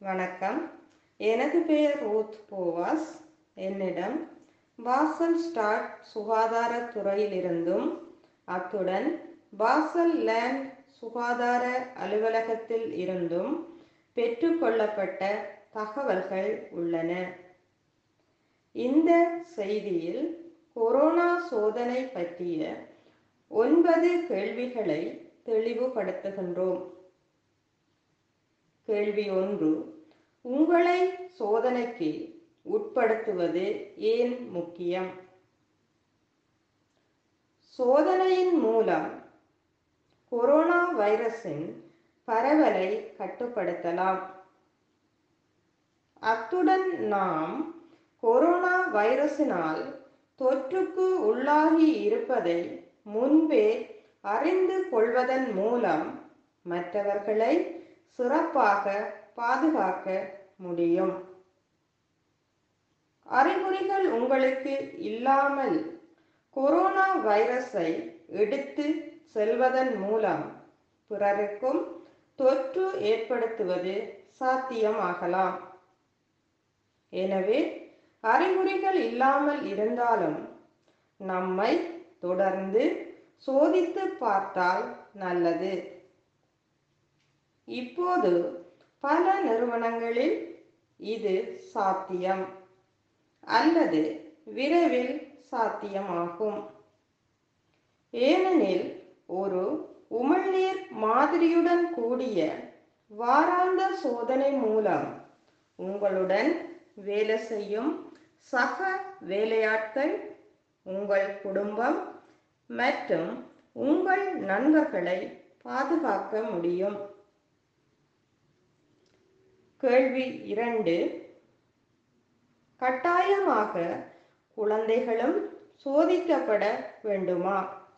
வணக்கம் எனது பெயர் ரூத் போவாஸ் என்னிடம் பாசல் ஸ்டார்ட் சுகாதாரத்துறையிலிருந்தும் அத்துடன் பாசல் லேண்ட் சுகாதார அலுவலகத்தில் இருந்தும் பெற்றுக்கொள்ளப்பட்ட தகவல்கள் உள்ளன இந்த செய்தியில் கொரோனா சோதனை பற்றிய ஒன்பது கேள்விகளை தெளிவுபடுத்துகின்றோம் கேள்வி ஒன்று உங்களை சோதனைக்கு உட்படுத்துவது ஏன் முக்கியம் சோதனையின் மூலம் கொரோனா வைரஸின் பரவலை கட்டுப்படுத்தலாம் அத்துடன் நாம் கொரோனா வைரஸினால் தொற்றுக்கு உள்ளாகி இருப்பதை முன்பே அறிந்து கொள்வதன் மூலம் மற்றவர்களை சிறப்பாக பாதுகாக்க முடியும் அறிகுறிகள் உங்களுக்கு இல்லாமல் கொரோனா வைரஸை எடுத்து செல்வதன் மூலம் பிறருக்கும் தொற்று ஏற்படுத்துவது சாத்தியமாகலாம் எனவே அறிகுறிகள் இல்லாமல் இருந்தாலும் நம்மை தொடர்ந்து சோதித்து பார்த்தால் நல்லது இப்போது பல நிறுவனங்களில் இது சாத்தியம் அல்லது விரைவில் சாத்தியமாகும் ஏனெனில் ஒரு உமிழ்நீர் மாதிரியுடன் கூடிய வாராந்த சோதனை மூலம் உங்களுடன் வேலை செய்யும் சக வேலையாட்கள் உங்கள் குடும்பம் மற்றும் உங்கள் நண்பர்களை பாதுகாக்க முடியும் கேள்வி இரண்டு கட்டாயமாக குழந்தைகளும் சோதிக்கப்பட வேண்டுமா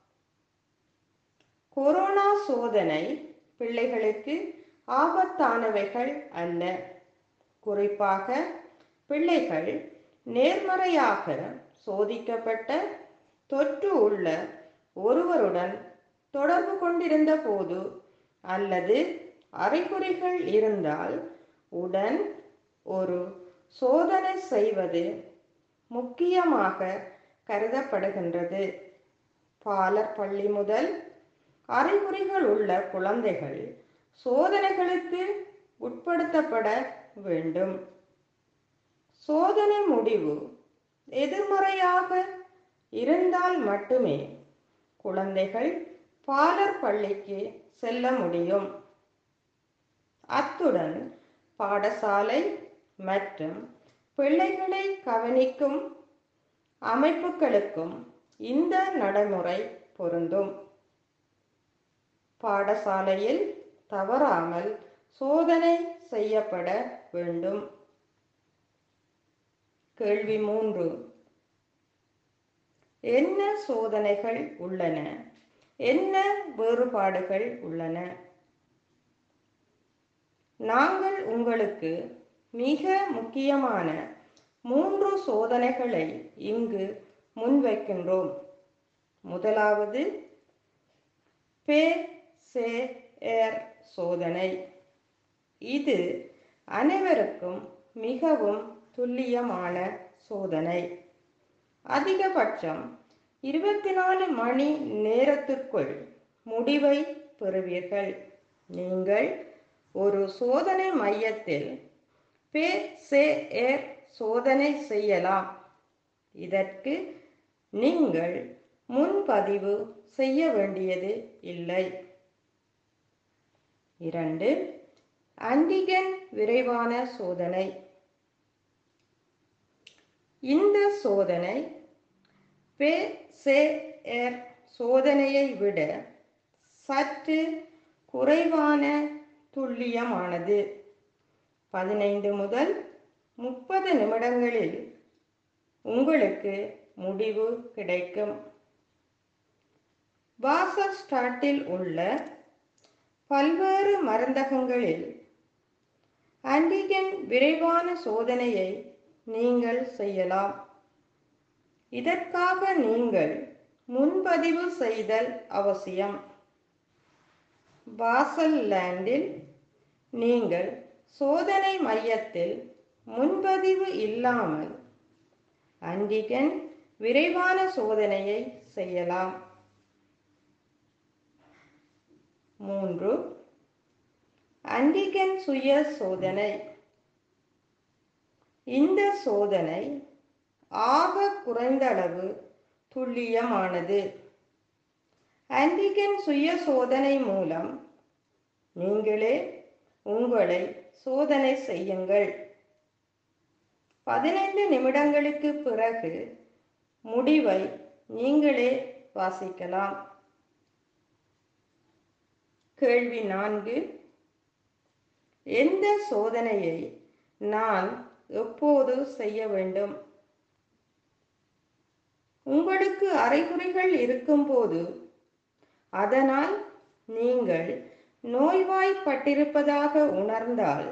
கொரோனா சோதனை பிள்ளைகளுக்கு ஆபத்தானவைகள் அல்ல குறிப்பாக பிள்ளைகள் நேர்மறையாக சோதிக்கப்பட்ட தொற்று உள்ள ஒருவருடன் தொடர்பு கொண்டிருந்த போது அல்லது அறிகுறிகள் இருந்தால் உடன் ஒரு சோதனை செய்வது முக்கியமாக கருதப்படுகின்றது பாலர் பள்ளி முதல் அறிகுறிகள் உள்ள குழந்தைகள் சோதனைகளுக்கு உட்படுத்தப்பட வேண்டும் சோதனை முடிவு எதிர்மறையாக இருந்தால் மட்டுமே குழந்தைகள் பாலர் பள்ளிக்கு செல்ல முடியும் அத்துடன் பாடசாலை மற்றும் பிள்ளைகளை கவனிக்கும் அமைப்புகளுக்கும் இந்த நடைமுறை பொருந்தும் பாடசாலையில் தவறாமல் சோதனை செய்யப்பட வேண்டும் கேள்வி மூன்று என்ன சோதனைகள் உள்ளன என்ன வேறுபாடுகள் உள்ளன நாங்கள் உங்களுக்கு மிக முக்கியமான மூன்று சோதனைகளை இங்கு முன்வைக்கின்றோம் முதலாவது பே சே ஏர் சோதனை இது அனைவருக்கும் மிகவும் துல்லியமான சோதனை அதிகபட்சம் இருபத்தி நாலு மணி நேரத்திற்குள் முடிவை பெறுவீர்கள் நீங்கள் ஒரு சோதனை மையத்தில் பே சே ஏர் சோதனை செய்யலாம் இதற்கு நீங்கள் முன்பதிவு செய்ய வேண்டியது இல்லை இரண்டு ஆன்டிகன் விரைவான சோதனை இந்த சோதனை பே சே ஏர் சோதனையை விட சற்று குறைவான துல்லியமானது பதினைந்து முதல் முப்பது நிமிடங்களில் உங்களுக்கு முடிவு கிடைக்கும் பாசல் ஸ்டாட்டில் உள்ள பல்வேறு மருந்தகங்களில் ஆன்டிகன் விரைவான சோதனையை நீங்கள் செய்யலாம் இதற்காக நீங்கள் முன்பதிவு செய்தல் அவசியம் பாசல் லேண்டில் நீங்கள் சோதனை மையத்தில் முன்பதிவு இல்லாமல் ஆன்டிகன் விரைவான சோதனையை செய்யலாம் மூன்று ஆன்டிகன் சுய சோதனை இந்த சோதனை ஆக குறைந்த அளவு துல்லியமானது ஆன்டிகன் சுய சோதனை மூலம் நீங்களே உங்களை சோதனை செய்யுங்கள் பதினைந்து நிமிடங்களுக்கு பிறகு முடிவை நீங்களே வாசிக்கலாம் கேள்வி நான்கு எந்த சோதனையை நான் எப்போது செய்ய வேண்டும் உங்களுக்கு அறிகுறிகள் இருக்கும்போது அதனால் நீங்கள் நோய்வாய்ப்பட்டிருப்பதாக உணர்ந்தால்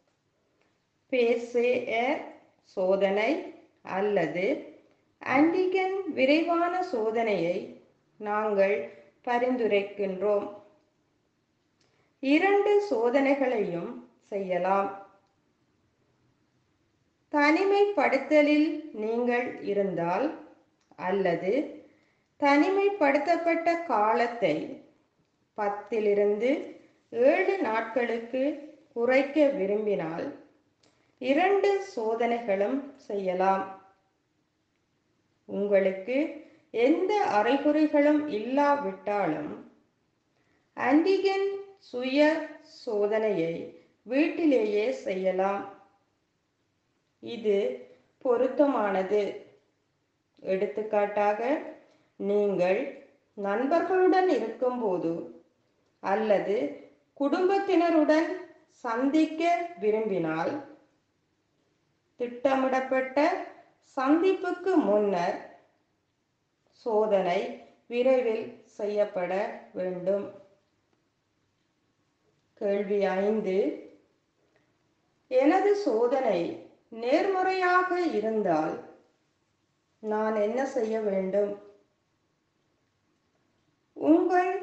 பேசேர் சோதனை அல்லது ஆன்டிகன் விரைவான சோதனையை நாங்கள் பரிந்துரைக்கின்றோம் இரண்டு சோதனைகளையும் செய்யலாம் தனிமைப்படுத்தலில் நீங்கள் இருந்தால் அல்லது தனிமைப்படுத்தப்பட்ட காலத்தை பத்திலிருந்து ஏழு நாட்களுக்கு குறைக்க விரும்பினால் இரண்டு சோதனைகளும் செய்யலாம் உங்களுக்கு எந்த அறிகுறிகளும் இல்லாவிட்டாலும் ஆன்டிகன் சுய சோதனையை வீட்டிலேயே செய்யலாம் இது பொருத்தமானது எடுத்துக்காட்டாக நீங்கள் நண்பர்களுடன் இருக்கும்போது அல்லது குடும்பத்தினருடன் சந்திக்க விரும்பினால் திட்டமிடப்பட்ட சந்திப்புக்கு முன்னர் சோதனை விரைவில் செய்யப்பட வேண்டும் கேள்வி ஐந்து எனது சோதனை நேர்மறையாக இருந்தால் நான் என்ன செய்ய வேண்டும் உங்கள்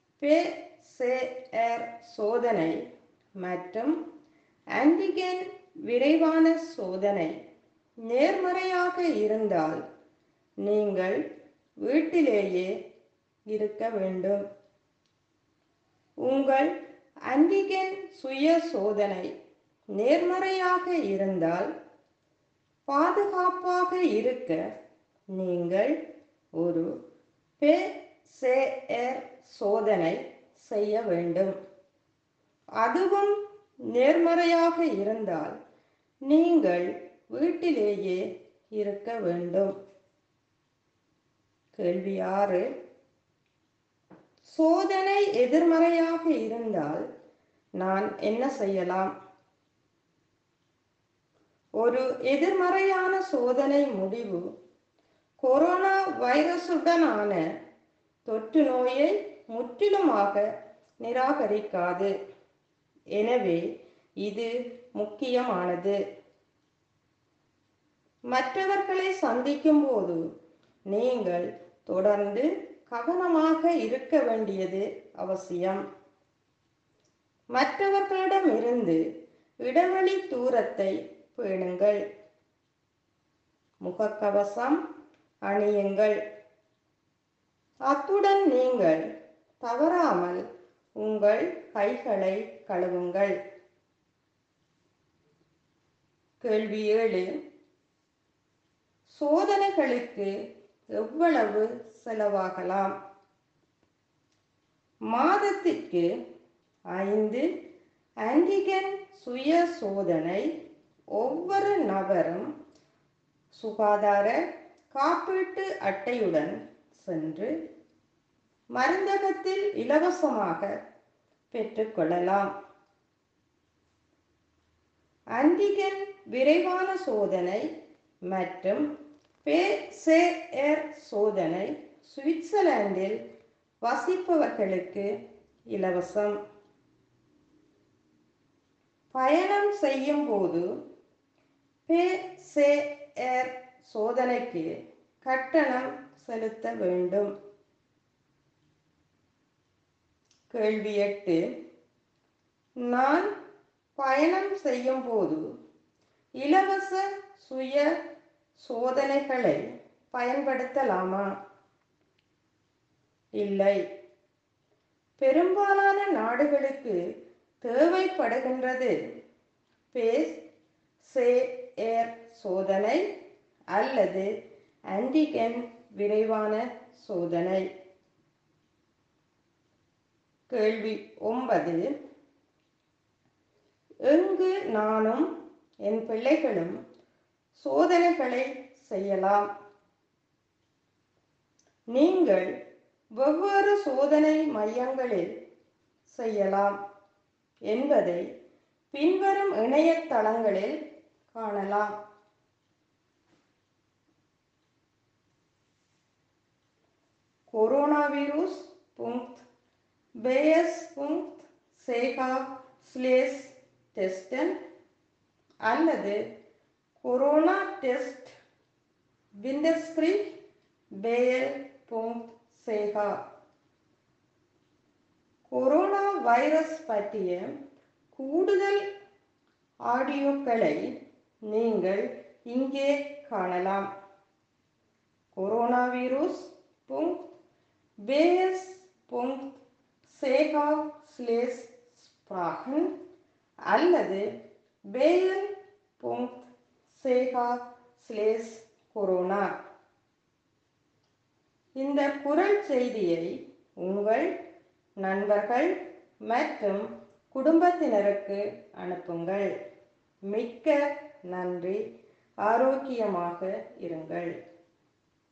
PCR சோதனை மற்றும் ஆன்டிகன் விரைவான சோதனை நேர்மறையாக இருந்தால் நீங்கள் வீட்டிலேயே இருக்க வேண்டும் உங்கள் ஆன்டிகன் சுய சோதனை நேர்மறையாக இருந்தால் பாதுகாப்பாக இருக்க நீங்கள் ஒரு PCR சோதனை செய்ய வேண்டும் அதுவும் நேர்மறையாக இருந்தால் நீங்கள் வீட்டிலேயே இருக்க வேண்டும் கேள்வி ஆறு சோதனை எதிர்மறையாக இருந்தால் நான் என்ன செய்யலாம் ஒரு எதிர்மறையான சோதனை முடிவு கொரோனா வைரசுடனான தொற்று நோயை முற்றிலுமாக நிராகரிக்காது எனவே இது முக்கியமானது மற்றவர்களை சந்திக்கும் போது நீங்கள் தொடர்ந்து கவனமாக இருக்க வேண்டியது அவசியம் மற்றவர்களிடமிருந்து இடைவெளி தூரத்தை பேணுங்கள் முகக்கவசம் அணியுங்கள் அத்துடன் நீங்கள் தவறாமல் உங்கள் கைகளை கழுவுங்கள் கேள்வி ஏழு சோதனைகளுக்கு எவ்வளவு செலவாகலாம் மாதத்திற்கு ஐந்து ஆன்டிகன் சுய சோதனை ஒவ்வொரு நபரும் சுகாதார காப்பீட்டு அட்டையுடன் சென்று மருந்தகத்தில் இலவசமாக பெற்றுக்கொள்ளலாம் ஆன்டிகன் விரைவான சோதனை மற்றும் பேசேர் சோதனை சுவிட்சர்லாந்தில் வசிப்பவர்களுக்கு இலவசம் பயணம் செய்யும் போது பேசேர் சோதனைக்கு கட்டணம் செலுத்த வேண்டும் கேள்வி எட்டு நான் பயணம் செய்யும் போது இலவச சுய சோதனைகளை பயன்படுத்தலாமா இல்லை பெரும்பாலான நாடுகளுக்கு தேவைப்படுகின்றது பேஸ் சே ஏர் சோதனை அல்லது ஆன்டிகன் விரைவான சோதனை கேள்வி ஒன்பது எங்கு நானும் என் பிள்ளைகளும் சோதனைகளை செய்யலாம் நீங்கள் வெவ்வேறு சோதனை மையங்களில் செய்யலாம் என்பதை பின்வரும் இணையதளங்களில் காணலாம் கொரோனாvirus punkt bs punkt சேகா ஸ்லேஸ் டெஸ்டன் அல்லது கொரோனா டெஸ்ட் விண்டஸ்கிரி பேயல் punkt சேகா கொரோனா வைரஸ் பற்றிய கூடுதல் ஆடியோக்களை நீங்கள் இங்கே காணலாம் கொரோனா வீரஸ் புங்க் பேஸ் புங்க் சேகா ஸ்லேஸ் ஸ்ப்ராகன் அல்லது பேயல் புங்க் சேகா ஸ்லேஸ் கொரோனா இந்த குரல் செய்தியை உங்கள் நண்பர்கள் மற்றும் குடும்பத்தினருக்கு அனுப்புங்கள் மிக்க நன்றி ஆரோக்கியமாக இருங்கள்